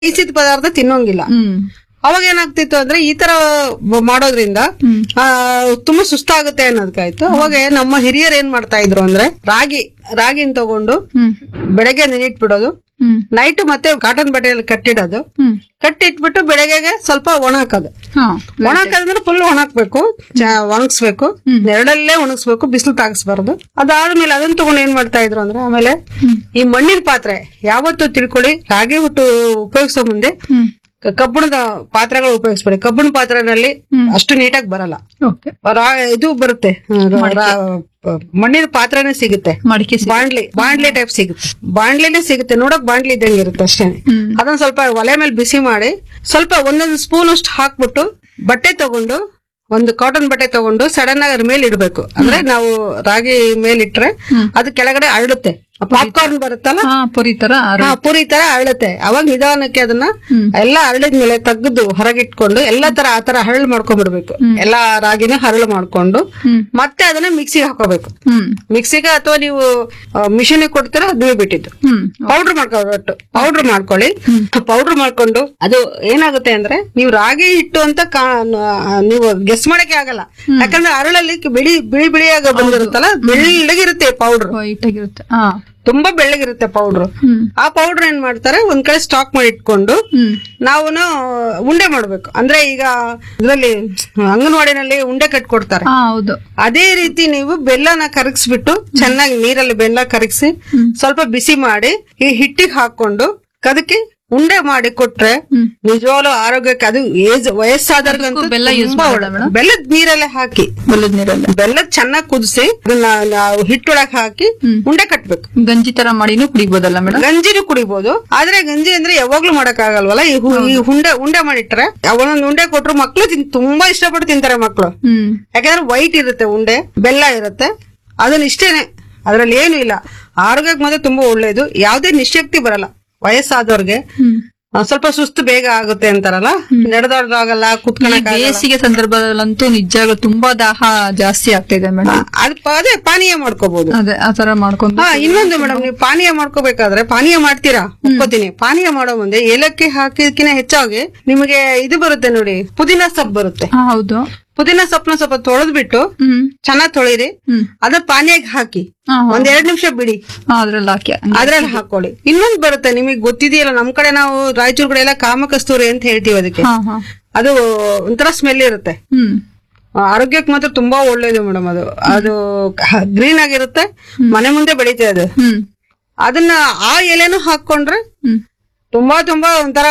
ಬೇಯಿಸಿದ ಪದಾರ್ಥ ತಿನ್ನೋಂಗಿಲ್ಲ ಹ್ಮ್ ಅವಾಗ ಏನಾಗ್ತಿತ್ತು ಅಂದ್ರೆ ಈ ತರ ಬ- ಮಾಡೋದ್ರಿಂದ ಹ್ಮ್. ಆ, ತುಂಬಾ ಸುಸ್ತಾಗುತ್ತೆ ಅನ್ನೋದಕ್ಕಾಯ್ತು ಅವಾಗ ನಮ್ಮ ಹಿರಿಯರು ಏನ್ ಮಾಡ್ತಾ ಇದ್ರು ಅಂದ್ರೆ ರಾಗಿ ರಾಗಿನ ತಗೊಂಡು ಹ್ಮ್ ಬೆಳಗ್ಗೆ ನೆನಿಟ್ಬಿಡೋದು ಹ್ಮ್ ನೈಟ್ ಮತ್ತೆ ಕಾಟನ್ ಬಟ್ಟೆಯಲ್ಲಿ ಕಟ್ಟಿಡೋದು ಹ್ಮ್ ಕಟ್ಟಿಟ್ಬಿಟ್ಟು ಬೆಳಗ್ಗೆಗೆ ಸ್ವಲ್ಪ ಒಣ ಹಾಕೋದು ಹಾ ಒಣ ಹಾಕೋದಂದ್ರೆ ಫುಲ್ ಒಣಹಾಕ್ಬೇಕು ಒಣಗಿಸ್ಬೇಕು ನೆರಳಲ್ಲೇ ಒಣಗಿಸ್ಬೇಕು ಬಿಸಿಲು ತಾಗಿಸ್ಬಾರ್ದು ಅದಾದ್ಮೇಲೆ ಅದನ್ನ ತಗೊಂಡು ಏನ್ ಮಾಡ್ತಾ ಇದ್ರು ಅಂದ್ರೆ ಆಮೇಲೆ ಈ ಮಣ್ಣಿನ ಪಾತ್ರೆ ಯಾವತ್ತು ತಿಳ್ಕೊಳ್ಳಿ ರಾಗಿ ಹುಟ್ಟು ಉಪಯೋಗಿಸೋ ಮುಂದೆ ಹ್ಮ್ ಕ- ಕಬ್ಬಿಣದ ಪಾತ್ರೆಗಳು ಉಪಯೋಗಿಸ್ಬೇಡಿ ಕಬ್ಬಿಣ ಪಾತ್ರೆನಲ್ಲಿ ಅಷ್ಟು ನೀಟಾಗಿ ಬರಲ್ಲ ಓಕೆ ರಾ- ಇದು ಬರುತ್ತೆ ರಾ- ರಾ- ಮಣ್ಣಿನ ಪಾತ್ರೆನೇ ಸಿಗುತ್ತೆ ಮಡಿಕೆ ಸಿ- ಬಾಂಡ್ಲಿ ಬಾಂಡ್ಲಿ ಟೈಪ್ ಸಿಗುತ್ತೆ ಬಾಂಡ್ಲಿನೇ ಸಿಗುತ್ತೆ ನೋಡಕ್ ಬಾಂಡ್ಲಿ ಇದ್ದಂಗೆ ಇರುತ್ತೆ ಅಷ್ಟೇ ಹ್ಮ್. ಅದನ್ನ ಸ್ವಲ್ಪ ಒಲೆ ಮೇಲೆ ಬಿಸಿ ಮಾಡಿ ಸ್ವಲ್ಪ ಒಂದೊಂದು ಸ್ಪೂನ್ ಅಷ್ಟು ಹಾಕ್ಬಿಟ್ಟು ಬಟ್ಟೆ ತಗೊಂಡು ಒಂದು ಕಾಟನ್ ಬಟ್ಟೆ ತಗೊಂಡು ಸಡನ್ ಆಗಿ ಅದ್ರ ಮೇಲೆ ಇಡ್ಬೇಕು ಅಂದ್ರೆ ನಾವು ರಾಗಿ ಮೇಲಿಟ್ರೆ ಅದು ಕೆಳಗಡೆ ಅರಳುತ್ತೆ ಪಾಪ್ಕಾರ್ನ್ ಬರುತ್ತಲ್ಲ ಹಾ ಪುರಿ ತರ ಅರ- ಹಾ ಪೂರಿ ತರ ಅರಳುತ್ತೆ ಅವಾಗ ನಿಧಾನಕ್ಕೆ ಅದನ್ನ ಹ್ಮ್. ಎಲ್ಲ ಹರಳಿದ್ಮೇಲೆ ತೆಗೆದು ಹೊರಗಿಟ್ಕೊಂಡು ಎಲ್ಲಾ ತರ ಆ ತರ ಹರಳು ಮಾಡ್ಕೊಂಡ್ಬಿಡ್ಬೇಕು ಎಲ್ಲಾ ರಾಗಿನ ಹರಳು ಮಾಡ್ಕೊಂಡು ಹ್ಮ್ ಮತ್ತೆ ಅದನ್ನ ಮಿಕ್ಸಿಗೆ ಹಾಕೋಬೇಕು ಹ್ಮ್ ಮಿಕ್ಸಿಗೆ ಅಥವಾ ನೀವು ಮಿಷಿನ್ ಕೊಡ್ತೀರಾ ಅದುವೇ ಬಿಟ್ಟಿದ್ದು ಹ್ಮ್ ಪೌಡರ್ ಮಾಡ್ಕೊಟ್ಟು ಪೌಡರ್ ಮಾಡ್ಕೊಳ್ಳಿ ಪೌಡರ್ ಮಾಡ್ಕೊಂಡು ಅದು ಏನಾಗುತ್ತೆ ಅಂದ್ರೆ ನೀವು ರಾಗಿ ಹಿಟ್ಟು ಅಂತ ಕಾ- ನ- ನೀವು ಗೆಸ್ ಮಾಡಕ್ಕೆ ಆಗಲ್ಲ ಯಾಕಂದ್ರೆ ಅರಳಲ್ಲಿ ಬಿಳಿ ಬಿಳಿ ಬಿಳಿಯಾಗ ಬಂದಿರುತ್ತಲ್ಲ ಬೆಳ್ಳಗಿರುತ್ತೆ ಪೌಡರ್ ವೈಟ್ ಆಗಿರುತ್ತೆ ಹಾ ತುಂಬಾ ಬೆಳ್ಳಗಿರುತ್ತೆ ಪೌಡರ್ ಹ್ಮ್ ಆ ಪೌಡರ್ ಏನ್ ಮಾಡ್ತಾರೆ ಒಂದ್ ಕಡೆ ಸ್ಟಾಕ್ ಮಾಡಿ ಇಟ್ಕೊಂಡು ಹ್ಮ್ ನಾವು ಉಂಡೆ ಮಾಡ್ಬೇಕು ಅಂದ್ರೆ ಈಗ ಇದ್ರಲ್ಲಿ ಅಂಗನವಾಡಿನಲ್ಲಿ ಉಂಡೆ ಕಟ್ಕೊಡ್ತಾರೆ ಹಾ ಹೌದು ಅದೇ ರೀತಿ ನೀವು ಬೆಲ್ಲನ ಕರಗಿಸ್ಬಿಟ್ಟು ಚೆನ್ನಾಗಿ ನೀರಲ್ಲಿ ಬೆಲ್ಲ ಕರಗಿಸಿ ಸ್ವಲ್ಪ ಬಿಸಿ ಮಾಡಿ ಈ ಹಿಟ್ಟಿಗೆ ಹಾಕೊಂಡು ಅದಕ್ಕೆ ಉಂಡೆ ಮಾಡಿ ಕೊಟ್ರೆ ಹ್ಮ್. ನಿಜವಾಗ್ಲೂ ಆರೋಗ್ಯಕ್ಕೆ ಅದು ಏಜ್ ವಯಸ್ಸಾದವ್ರಿಗಂತೂ ಬೆಲ್ಲ use ತುಂಬಾ ಮಾಡೋದಾ ಒಳ್ಳೆ- ಮೇಡಮ್? ಬೆಲ್ಲದ ನೀರಲ್ಲೇ ಹಾಕಿ ಬೆಲ್ಲದ ನೀರಲ್ಲ ಬೆಲ್ಲ ಚೆನ್ನಾಗಿ ಕುದಿಸಿ ಅದನ್ನ ನಾವು ಹಿಟ್ಟೊಳಗೆ ಹಾಕಿ ಹ್ಮ್. ಉಂಡೆ ಕಟ್ಬೇಕು ಗಂಜಿ ತರ ಮಾಡಿನೂ ಕುಡಿಬೋದಲ್ಲ ಮೇಡಮ್ ಗಂಜಿನೂ ಕುಡಿಬಹುದು ಆದ್ರೆ ಗಂಜಿ ಅಂದ್ರೆ ಯಾವಾಗ್ಲೂ ಮಾಡಕ್ ಆಗಲ್ವಲ್ಲ ಈ ಹು- ಈ ಉಂಡೆ ಉಂಡೆ ಮಾಡಿಟ್ರೆ ಒಂದೊಂದು ಉಂಡೆ ಕೊಟ್ರು ಮಕ್ಳು ತಿನ್ ತುಂಬಾ ಇಷ್ಟಪಟ್ಟು ತಿಂತಾರೆ ಮಕ್ಳು ಹ್ಮ್ ಯಾಕಂದ್ರೆ ವೈಟ್ ಇರುತ್ತೆ ಉಂಡೆ ಬೆಲ್ಲ ಇರುತ್ತೆ ಅದನ್ನ ಇಷ್ಟೇನೆ ಅದ್ರಲ್ಲಿ ಏನು ಇಲ್ಲ ಆರೋಗ್ಯಕ್ಕೆ ಮಾತ್ರ ತುಂಬಾ ಒಳ್ಳೇದು ಯಾವ್ದೇ ನಿಶಕ್ತಿ ಬರಲ್ಲ ವಯಸ್ಸಾದವ್ರಿಗೆ ಹ್ಮ್ ಆ, ಸ್ವಲ್ಪ ಸುಸ್ತು ಬೇಗ ಆಗುತ್ತೆ ಅಂತಾರಲ್ಲ ನಡೆದಾಡೋದಾಗಲ್ಲ ಈ ಕುತ್ಕೊಳಕ್ ಬೇಸಿಗೆ ಸಂದರ್ಭದಲ್ಲಂತೂ ನಿಜವಾಗ್ಲೂ ತುಂಬಾ ದಾಹ ಜಾಸ್ತಿ ಆಗ್ತಿದೆ ಮೇಡಮ್ ಅದ್ ಪ- ಅದೇ ಪಾನೀಯ ಮಾಡ್ಕೋಬಹುದು ಅದೇ ಆ ತರ ಮಾಡ್ಕೊಂಡು ಹಾ ಇನ್ನೊಂದು ಮೇಡಮ್ ನೀವು ಪಾನೀಯ ಮಾಡ್ಕೋಬೇಕಾದ್ರೆ ಪಾನೀಯ ಮಾಡ್ತೀರಾ ಒಪ್ಕೋತೀನಿ ಪಾನೀಯ ಮಾಡೋ ಮುಂದೆ ಏಲಕ್ಕಿ ಹಾಕಿದಕ್ಕಿಂತ ಹೆಚ್ಚಾಗಿ ನಿಮಗೆ ಇದು ಬರುತ್ತೆ ನೋಡಿ ಪುದೀನ ಸೊಪ್ಪು ಬರುತ್ತೆ ಹಾ ಹೌದು ಪುದೀನ ಸೊಪ್ಪನ್ನ ಸ್ವಲ್ಪ ತೊಳೆದ್ಬಿಟ್ಟು ಹ್ಮ್ ಚೆನ್ನಾಗಿ ತೊಳಿರಿ ಹ್ಮ್ ಅದ ಪಾನೀಯಕ್ಕೆ ಹಾಕಿ ಹಾ ಹಾ. ಒಂದ್ ಎರಡ್ ನಿಮಿಷ ಬಿಡಿ ಹಾ, ಅದ್ರಲ್ಲಿ ಹಾಕಿ ಅದ್ರಲ್ಲಿ ಹಾಕೊಳ್ಳಿ ಇನ್ನೊಂದ್ ಬರುತ್ತೆ ನಿಮಗೆ ಗೊತ್ತಿದೆಯಲ್ಲ ನಮ್ ಕಡೆ ನಾವು ರಾಯಚೂರ್ ಕಡೆ ಎಲ್ಲ ಕಾಮಕಸ್ತೂರಿ ಅಂತ ಹೇಳ್ತೀವಿ ಅದಕ್ಕೆ ಹಾ ಹಾ ಅದು ಒಂಥರ ಸ್ಮೆಲ್ ಇರುತ್ತೆ ಹ್ಮ್ ಆ, ಆರೋಗ್ಯಕ್ಕೆ ಮಾತ್ರ ತುಂಬಾ ಒಳ್ಳೇದು ಮೇಡಮ್ ಅದು ಅದು ಗ್ರೀನ್ ಆಗಿರುತ್ತೆ ಮನೆ ಮುಂದೆ ಬೆಳೀತದೆ ಅದು ಹ್ಮ್ ಅದನ್ನ ಆ ಎಲೆನೂ ಹಾಕೊಂಡ್ರೆ ಹ್ಮ್ ತುಂಬಾ ತುಂಬಾ ಒಂಥರ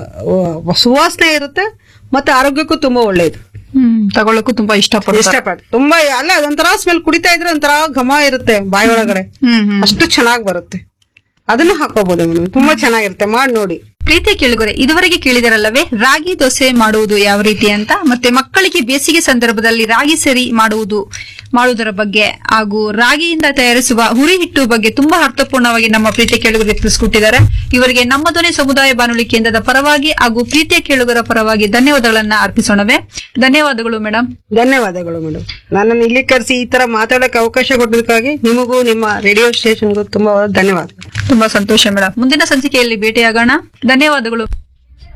ಆ, ಸುವಾಸನೆ ಇರುತ್ತೆ ಮತ್ತೆ ಆರೋಗ್ಯಕ್ಕೂ ತುಂಬಾ ಒಳ್ಳೇದು ಹ್ಮ್ ತಗೊಳಕ್ಕೂ ತುಂಬಾ ಇಷ್ಟಪಡ್ತಾರೆ ಇಷ್ಟಪಟ್ಟು ತುಂಬಾ ಅಲ್ಲ ಅದೊಂಥರ ಸ್ಮೆಲ್ ಕುಡಿತಾ ಇದ್ರೆ ಒಂಥರ ಘಮ ಇರುತ್ತೆ ಬಾಯಿ ಒಳಗಡೆ ಹ್ಮ್ ಹ್ಮ್ ಅಷ್ಟು ಚೆನ್ನಾಗಿ ಬರುತ್ತೆ ಅದನ್ನು ಹಾಕೋಬಹುದು ಮೇಡಮ್ ತುಂಬಾ ಚೆನ್ನಾಗಿರುತ್ತೆ ಮಾಡಿ ನೋಡಿ ಪ್ರೀತಿ ಕೇಳುಗರೆ ಇದುವರೆಗೆ ಕೇಳಿದರಲ್ಲವೇ ರಾಗಿ ದೋಸೆ ಮಾಡುವುದು ಯಾವ ರೀತಿ ಅಂತ ಮತ್ತೆ ಮಕ್ಕಳಿಗೆ ಬೇಸಿಗೆ ಸಂದರ್ಭದಲ್ಲಿ ರಾಗಿ ಸರಿ ಮಾಡುವುದು ಮಾಡುವುದರ ಬಗ್ಗೆ ಹಾಗೂ ರಾಗಿಯಿಂದ ತಯಾರಿಸುವ ಹುರಿ ಹಿಟ್ಟು ಬಗ್ಗೆ ತುಂಬಾ ಅರ್ಥಪೂರ್ಣವಾಗಿ ನಮ್ಮ ಪ್ರೀತಿಯ ಕೇಳುಗರಿಗೆ ತಿಳಿಸ್ಕೊಟ್ಟಿದ್ದಾರೆ ಇವರಿಗೆ ನಮ್ಮ ಧ್ವನಿ ಸಮುದಾಯ ಬಾನುಲಿ ಕೇಂದ್ರದ ಪರವಾಗಿ ಹಾಗೂ ಪ್ರೀತಿಯ ಕೇಳುಗರ ಪರವಾಗಿ ಧನ್ಯವಾದಗಳನ್ನ ಅರ್ಪಿಸೋಣವೇ ಧನ್ಯವಾದಗಳು ಮೇಡಮ್ ಧನ್ಯವಾದಗಳು ಮೇಡಮ್ ನನ್ನನ್ನು ಇಲ್ಲಿ ಕರೆಸಿ ಈ ತರ ಮಾತಾಡಕ್ಕೆ ಅವಕಾಶ ಕೊಟ್ಟದಕ್ಕಾಗಿ ನಿಮಗೂ ನಿಮ್ಮ ರೇಡಿಯೋ ಸ್ಟೇಷನ್ಗೂ ತುಂಬಾ ಧನ್ಯವಾದ ತುಂಬಾ ಸಂತೋಷ ಮೇಡಮ್ ಮುಂದಿನ ಸಂಚಿಕೆಯಲ್ಲಿ ಭೇಟಿಯಾಗೋಣ ಧನ್ಯವಾದಗಳು